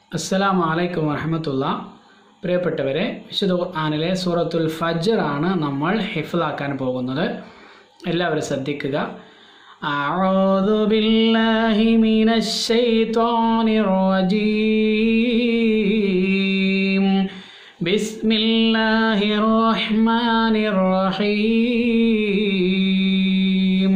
അസ്സലാമു അലൈക്കും വറഹമത്തുള്ള പ്രിയപ്പെട്ടവരെ വിശുദ്ധ ഖുർആനിലെ സൂറത്തുൽ ഫജ്ർ ആണ് നമ്മൾ ഹിഫ്ലാക്കാൻ പോകുന്നത് എല്ലാവരും ശ്രദ്ധിക്കുക أعوذ بالله من الشيطان الرجيم بسم الله الرحمن الرحيم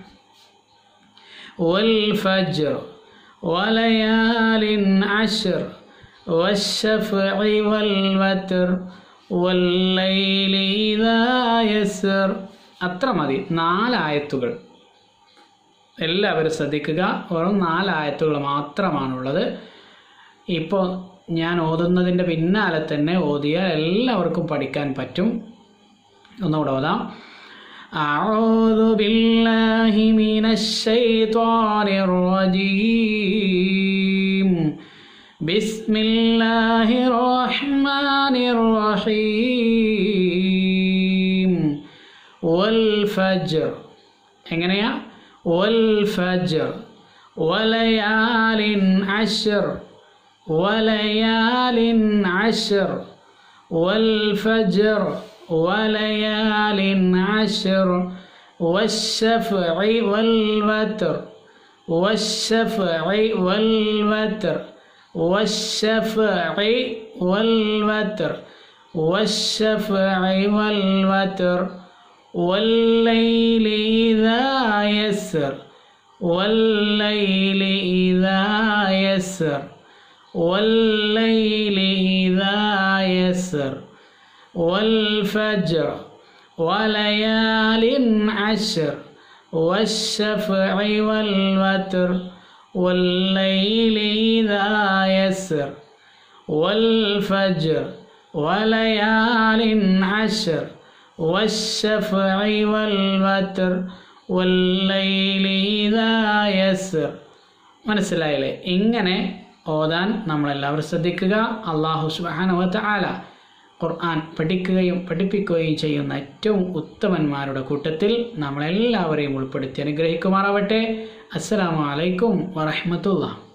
والفجر وليال عشر والشفع والوتر والليل إذا يسر അത്ര മതി നാലായത്തുകൾ എല്ലാവരും ശ്രദ്ധിക്കുക വെറും നാലായത്തുകൾ മാത്രമാണുള്ളത് ഇപ്പോൾ ഞാൻ ഓതുന്നതിൻ്റെ പിന്നാലെ തന്നെ ഓതിയാൽ എല്ലാവർക്കും പഠിക്കാൻ പറ്റും ഒന്നുകൂടെ ഓതാം أعوذ بالله من الشيطان الرجيم بسم الله الرحمن الرحيم والفجر എങ്ങനെയാ والفجر وليال عشر وليال عشر والفجر وليال عشر والشفع والوتر والشفع والوتر والشفع والوتر والشفع والوتر والليل إذا يسر والليل إذا يسر والليل إذا يسر والفجر وليال عشر والشفع والوتر والليل إذا يسر والفجر وليال عشر والشفع والوتر والليل إذا يسر മനസ്സിലായില്ലേ ഇങ്ങനെ ഓതാൻ നമ്മളെല്ലാവരും ശ്രദ്ധിക്കുക അള്ളാഹു സുബാനുവത്ത ആല ഖുർആൻ പഠിക്കുകയും പഠിപ്പിക്കുകയും ചെയ്യുന്ന ഏറ്റവും ഉത്തമന്മാരുടെ കൂട്ടത്തിൽ നമ്മളെല്ലാവരെയും ഉൾപ്പെടുത്തി അനുഗ്രഹിക്കുമാറാവട്ടെ അസ്സലാമു അലൈക്കും വറഹമത്തുള്ള